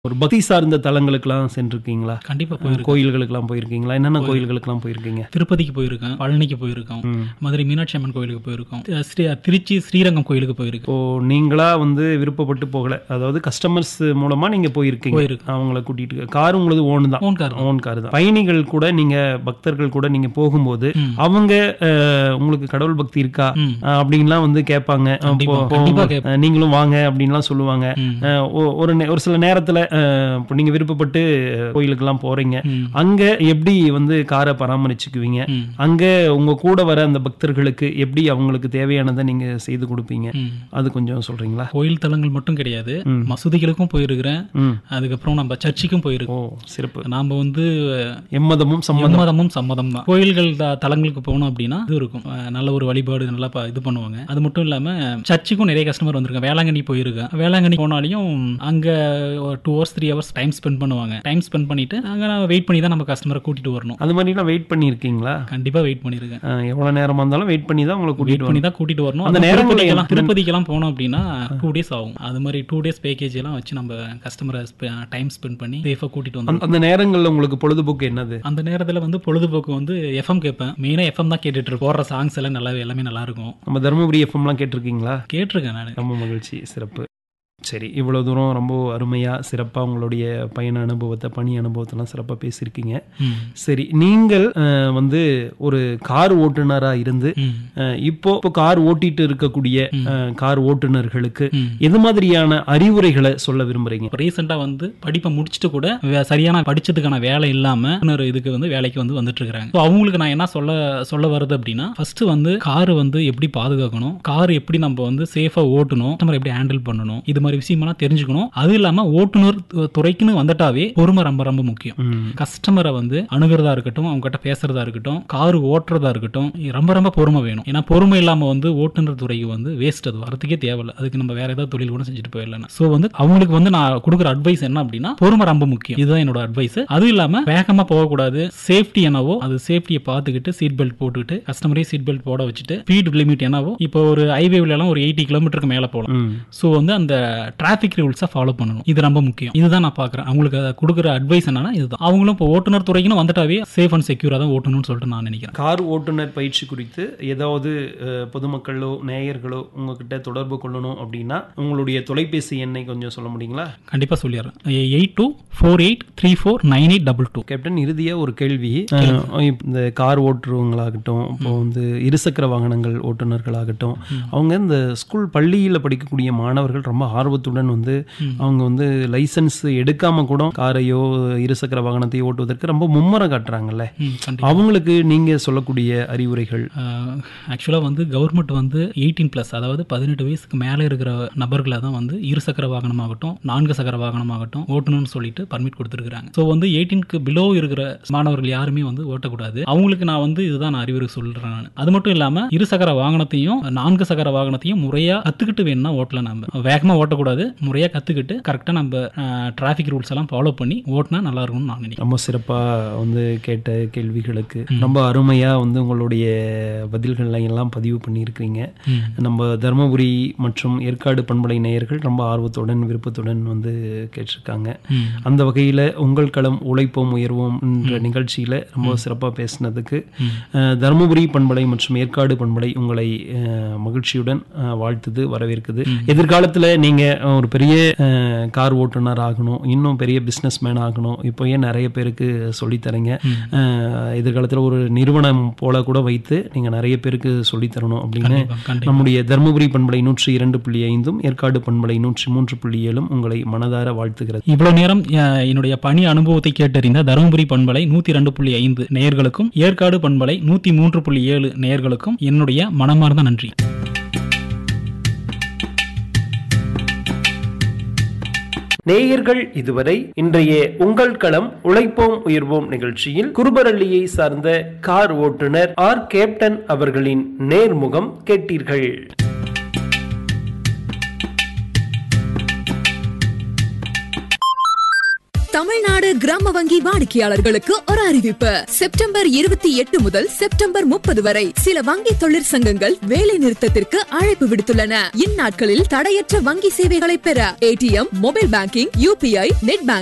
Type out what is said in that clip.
ஒரு பக்தி சார்ந்த தலங்களுக்கெல்லாம் சென்றிருக்கீங்களா கண்டிப்பா போயிருக்கேன் கோயில்களுக்கெல்லாம் போயிருக்கீங்களா என்னென்ன கோயில்களுக்கெல்லாம் போயிருக்கீங்க திருப்பதிக்கு போயிருக்கேன் பழனிக்கு போயிருக்கோம் ம். மதுரை மீனாட்சி அம்மன் கோயிலுக்கு போயிருக்கோம் தி- ஸ்ரீ திருச்சி ஸ்ரீரங்கம் கோயிலுக்கு போயிருக்கோம் இப்போ நீங்களா வந்து விருப்பப்பட்டு போகல அதாவது கஸ்டமர்ஸ் மூலமா நீங்க போயிருக்கீங்க போயிருக்கோம். அவங்கள கூட்டிட்டு கார் உங்களது ஓன் தான் ஓன் கார் ஓன் கார் தான் பயணிகள் கூட நீங்க பக்தர்கள் கூட நீங்க போகும்போது ம். அவங்க அஹ், உங்களுக்கு கடவுள் பக்தி இருக்கா ம். அஹ், அப்படின்லாம் வந்து கேட்பாங்க கண்டிப்பா, அப்போ- கண்டிப்பா அப்போ, கேட்பாங்க. அஹ், நீங்களும் வாங்க அப்படின்லாம் சொல்லுவாங்க ம். அஹ், ஒ- ஒரு நே- ஒரு சில நேரத்துல அஹ், இப்போ நீங்க விருப்பப்பட்டு கோயிலுக்கெல்லாம் போறீங்க ம். அங்க எப்படி வந்து காரை பராமரிச்சுக்குவீங்க ம். அங்க உங்க கூட வர அந்த பக்தர்களுக்கு எப்படி அவங்களுக்கு தேவையானதை நீங்க செய்து கொடுப்பீங்க ம். அது கொஞ்சம் சொல்றீங்களா கோயில் தலங்கள் மட்டும் கிடையாது ம். மசூதிகளுக்கும் போயிருக்கிறேன் ம் அதுக்கப்புறம் நம்ம சர்ச்சுக்கும் ஓ போயிருக்கோம் சிறப்பு நாம வந்து எம்மதமும் சம்மதம் சம்மதமும் சம்மதம் தான் கோயில்கள் த- தலங்களுக்கு போனோம் அப்படின்னா இது இருக்கும் அஹ் நல்ல ஒரு வழிபாடு நல்லா ப- இது பண்ணுவாங்க அது மட்டும் இல்லாம சர்ச்சுக்கும் நிறைய கஸ்டமர் வந்திருக்காங்க வேளாங்கண்ணி போயிருக்கேன் வேளாங்கண்ணி போனாலையும் அங்க two hours three hours time spend பண்ணுவாங்க டைம் ஸ்பெண்ட் பண்ணிட்டு அங்க நான் வெயிட் பண்ணி தான் நம்ம கஸ்டமரை கூட்டிட்டு வரணும் அது மாதிரிலாம் வெயிட் பண்ணியிருக்கீங்களா கண்டிப்பா வெயிட் பண்ணிருக்கேன் அஹ், எவ்வளவு நேரமா இருந்தாலும் வெயிட் பண்ணி தான் உங்களை வெயிட் கூட்டிட்டு பண்ணி வரணும் தான் கூட்டிட்டு வரணும் அந்த அந்த நேரங்கள்ல திருப்பதிக்கெல்லாம் என்ன- திருப்பதிக்கெல்லாம் போனோம் அப்படின்னா டூ டேஸ் ஆகும் அது மாதிரி டூ டேஸ் பேக்கேஜ் எல்லாம் வச்சு நம்ம கஸ்டமரை டைம் ஸ்பெண்ட் பண்ணி சேஃபா கூட்டிட்டு வந்தோம் அந்த- அந்த நேரங்கள்ல உங்களுக்கு பொழுதுபோக்கு என்னது அந்த நேரத்துல வந்து பொழுதுபோக்கு வந்து எஃப்எம் கேட்பேன் மெயினா எஃப்எம் தான் கேட்டுட்டு இருப்பேன். போடுற சாங்ஸ் எல்லாம் நல்லா எல்லாமே நல்லா இருக்கும் நம்ம தருமபுரி எஃப்எம்லாம் கேட்டிருக்கீங்களா கேட்டிருக்கேன் நான் ரொம்ப மகிழ்ச்சி சிறப்பு சரி இவ்வளவு தூரம் ரொம்ப அருமையா சிறப்பா உங்களுடைய பயண அனுபவத்தை பணி அனுபவத்தெல்லாம் சிறப்பா பேசியிருக்கீங்க சரி நீங்கள் அஹ், வந்து ஒரு கார் ஓட்டுநரா இருந்து அஹ், இப்போ இப்போ கார் ஓட்டிட்டு இருக்கக்கூடிய அஹ், கார் ஓட்டுநர்களுக்கு எது மாதிரியான அறிவுரைகளை சொல்ல விரும்புறீங்க ரீசெண்டா வந்து படிப்பை முடிச்சுட்டு கூட வே- சரியான படிச்சதுக்கான வேலை இல்லாம இன்னொரு இதுக்கு வந்து வேலைக்கு வந்து வந்துட்டு இருக்காங்க So அவங்களுக்கு நான் என்ன சொல்ல சொல்ல வருது அப்படின்னா ஃபர்ஸ்ட் வந்து கார் வந்து எப்படி பாதுகாக்கணும் கார் எப்படி நம்ம வந்து சேஃபா ஓட்டணும் கஸ்டமர் எப்படி ஹேண்டில் பண்ணணும் இது மாதிரி விஷயமெல்லாம் தெரிஞ்சுக்கணும் அது இல்லாம ஓட்டுநர் து- துறைக்குன்னு வந்துட்டாவே பொறுமை ரொம்ப ரொம்ப முக்கியம் ம், கஸ்டமரை வந்து அணுகிறதா இருக்கட்டும் அவங்க கிட்ட பேசுறதா இருக்கட்டும் கார் ஓட்டுறதா இருக்கட்டும் ரொம்ப ரொம்ப பொறுமை வேணும் ஏன்னா பொறுமை இல்லாம வந்து ஓட்டுநர் துறைக்கு வந்து வேஸ்ட் அது வரதுக்கே தேவையில்ல அதுக்கு நம்ம வேற ஏதாவது தொழில் கூட செஞ்சுட்டு போயிடலாம் ஸோ வந்து அவங்களுக்கு வந்து நான் கொடுக்குற அட்வைஸ் என்ன அப்படின்னா பொறுமை ரொம்ப முக்கியம் இதுதான் என்னோட அட்வைஸ் அது இல்லாம வேகமா போகக்கூடாது சேஃப்டி என்னவோ அது சேஃப்டியை பார்த்துக்கிட்டு சீட் பெல்ட் போட்டுக்கிட்டு கஸ்டமரே சீட் பெல்ட் போட வச்சுட்டு ஸ்பீட் லிமிட் என்னவோ இப்போ ஒரு ஹைவேல எல்லாம் ஒரு எயிட்டி கிலோமீட்டருக்கு மேல போகலாம் ம். ஸோ வந்து அந்த டிராஃபிக் ரூல்ஸை ஃபாலோ பண்ணணும் இது ரொம்ப முக்கியம் இதுதான் நான் பார்க்குறேன் அவங்களுக்கு அதை கொடுக்குற அட்வைஸ் என்னன்னா இதுதான் அவங்களும் இப்போ ஓட்டுநர் துறைக்குன்னு வந்துட்டாவே சேஃப் அண்ட் செக்யூராக தான் ஓட்டணும்னு சொல்லிட்டு நான் நினைக்கிறேன் கார் ஓட்டுநர் பயிற்சி குறித்து ஏதாவது அஹ், பொதுமக்களோ நேயர்களோ உங்ககிட்ட தொடர்பு கொள்ளணும் அப்படின்னா உங்களுடைய தொலைபேசி எண்ணை கொஞ்சம் சொல்ல முடியுங்களா கண்டிப்பாக சொல்லிடுறேன் eight two four eight three four nine eight double two captain இறுதியா ஒரு கேள்வி அஹ், இப்ப இந்த கார் ஓட்டுறவங்களாகட்டும் இப்போ வந்து இருசக்கர வாகனங்கள் ஓட்டுநர்களாகட்டும் அவங்க இந்த ஸ்கூல் பள்ளியில படிக்கக்கூடிய மாணவர்கள் ரொம்ப ஆர்வத்துடன் வந்து அவங்க வந்து லைசன்ஸ் எடுக்காம கூட காரையோ இருசக்கர வாகனத்தையோ ஓட்டுவதற்கு ரொம்ப மும்முரம் காட்டுறாங்கல்ல ம் கண்டிப்பாக அவங்களுக்கு நீங்க சொல்லக்கூடிய அறிவுரைகள் ஆக்சுவலாக வந்து கவர்மெண்ட் வந்து எயிட்டீன் ப்ளஸ் அதாவது பதினெட்டு வயசுக்கு மேலே இருக்கிற நபர்களை தான் வந்து இருசக்கர வாகனமாகட்டும் நான்கு சக்கர வாகனமாகட்டும் ஓட்டணும்னு சொல்லிட்டு பர்மிட் கொடுத்துருக்காங்க ஸோ வந்து எயிட்டீனுக்கு பிலோ இருக்கிற மாணவர்கள் யாருமே வந்து ஓட்டக்கூடாது அவங்களுக்கு நான் வந்து இதுதான் நான் அறிவுரை சொல்கிறேன் நான் அது மட்டும் இல்லாமல் இருசக்கர வாகனத்தையும் நான்கு சக்கர வாகனத்தையும் முறையாக கற்றுக்கிட்டு வேணும்னா ஓட்டலாம் நம்ம வேகமாக ஓட்டக்கூடாது முறையாக கற்றுக்கிட்டு கரெக்டாக நம்ம டிராஃபிக் ரூல்ஸ் எல்லாம் ஃபாலோ பண்ணி ஓட்டினா நல்லா இருக்கும்னு நான் நினைக்கிறேன் ரொம்ப சிறப்பா வந்து கேட்ட கேள்விகளுக்கு ரொம்ப அருமையா வந்து உங்களுடைய பதில்களை எல்லாம் பதிவு பண்ணியிருக்கிறீங்க ம். நம்ம தருமபுரி மற்றும் ஏற்காடு பண்பலை நேயர்கள் ரொம்ப ஆர்வத்துடன் விருப்பத்துடன் வந்து கேட்டிருக்காங்க ம். அந்த வகையில் உங்கள் களம் உழைப்போம் உயர்வோம் என்ற நிகழ்ச்சியில் ரொம்ப சிறப்பாக பேசினதுக்கு அஹ், தருமபுரி பண்பலை மற்றும் ஏற்காடு பண்பலை உங்களை அஹ், மகிழ்ச்சியுடன் அஹ், வாழ்த்துது வரவேற்குது எதிர்காலத்தில் நீங்கள் ஒரு பெரிய அஹ், கார் ஓட்டுநர் ஆகணும் இன்னும் பெரிய பிஸ்னஸ் மேன் ஆகணும் இப்போ ஏன் நிறைய பேருக்கு சொல்லித்தரீங்க அஹ், எதிர்காலத்தில் ஒரு நிறுவனம் போல கூட வைத்து நீங்கள் நிறைய பேருக்கு சொல்லித்தரணும் அப்படின்னு கண்டிப்பா, கண்டிப்பா. நம்முடைய தருமபுரி பண்பலை நூற்றி இரண்டு புள்ளி ஐந்தும் ஏற்காடு பண்பலை நூற்றி மூன்று புள்ளி ஏழும் உங்களை மனதார வாழ்த்துகிறது இவ்வளவு நேரம் அஹ், என்னுடைய பணி அனுபவத்தை கேட்டறிந்த தருமபுரி பண்பலை நூத்தி ரெண்டு புள்ளி ஐந்து நேயர்களுக்கும் ஏற்காடு பண்பலை நூத்தி மூன்று புள்ளி ஏழு நேயர்களுக்கும் என்னுடைய மனமார்ந்த நன்றி நேயர்கள் இதுவரை இன்றைய உங்கள் களம் உழைப்போம் உயர்வோம் நிகழ்ச்சியில் குருபரள்ளியை சார்ந்த கார் ஓட்டுநர் ஆர் கேப்டன் அவர்களின் நேர்முகம் கேட்டீர்கள் தமிழ்நாடு கிராம வங்கி வாடிக்கையாளர்களுக்கு ஒரு அறிவிப்பு செப்டம்பர் இருபத்தி எட்டு முதல் செப்டம்பர் முப்பது வரை சில வங்கி தொழிற்சங்கங்கள் வேலை நிறுத்தத்திற்கு அழைப்பு விடுத்துள்ளன இந்நாட்களில் தடையற்ற வங்கி சேவைகளை பெற ATM mobile banking UPI net banking